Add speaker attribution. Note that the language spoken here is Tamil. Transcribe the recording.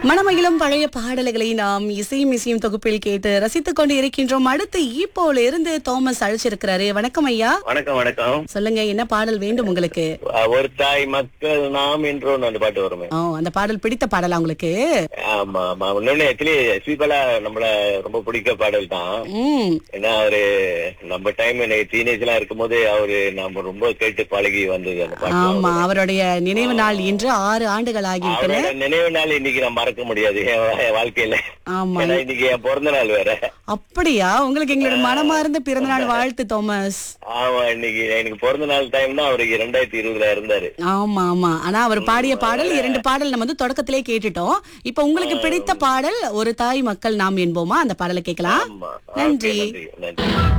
Speaker 1: மனமகிழும் பழைய பாடல்களை நாம் இசையும் இசையும் தொகுப்பில் கேட்டு ரசித்துக் கொண்டு இருக்கின்றோம் அடுத்து ஈப்போல இருந்து தோமஸ் அழைச்சிருக்கிறாரு வணக்கம் ஐயா
Speaker 2: வணக்கம் வணக்கம்
Speaker 1: சொல்லுங்க என்ன பாடல் வேண்டும் உங்களுக்கு
Speaker 2: அஹ் ஒரு தாய் மக்கள் நாம் என்றோன்னு அந்த பாட்டு வருமே
Speaker 1: ஓ அந்த பாடல் பிடித்த பாடலா உங்களுக்கு
Speaker 2: ஆமா ஆமா இன்னொன்னு ஆக்சுவலி ஸ்வீபலா நம்மள ரொம்ப பிடிக்க பாடல் தான்
Speaker 1: ம்
Speaker 2: ஏன்னா அவரு நம்ம டைம் டீனேஜ் எல்லாம் இருக்கும்போது அவரு நம்ம ரொம்ப கேட்டு பழகி வந்தது அந்த பாட்டு
Speaker 1: ஆமா அவருடைய நினைவு நாள் இன்று ஆறு ஆண்டுகள் ஆகிவிட்டன
Speaker 2: அவரோட நினைவு நாள் இன்னைக்கு நான் மறக்க முடியாது என் வா- வாழ்க்கையில
Speaker 1: ஆமா
Speaker 2: ஏன்னா இன்னைக்கு என் பிறந்த நாள் வேற
Speaker 1: அப்படியா உங்களுக்கு எங்களோட மனமார்ந்த பிறந்த நாள் வாழ்த்து தோமஸ்
Speaker 2: ஆமா இன்னைக்கு எனக்கு பிறந்த நாள் டைம் தான் அவருக்கு ரெண்டாயிரத்தி இருபதுல இருந்தாரு
Speaker 1: ஆமா ஆமா ஆனா அவர் பாடிய பாடல் இரண்டு பாடல் நம்ம வந்து தொடக்கத்திலே கேட்டுட்டோம் இப்ப உங்களுக்கு பிடித்த பாடல் ஒரு தாய் மக்கள் நாம் என்போமா அந்த பாடலை கேட்கலாம்
Speaker 2: ஆமா
Speaker 1: நன்றி.
Speaker 2: Okay, நன்றி நன்றி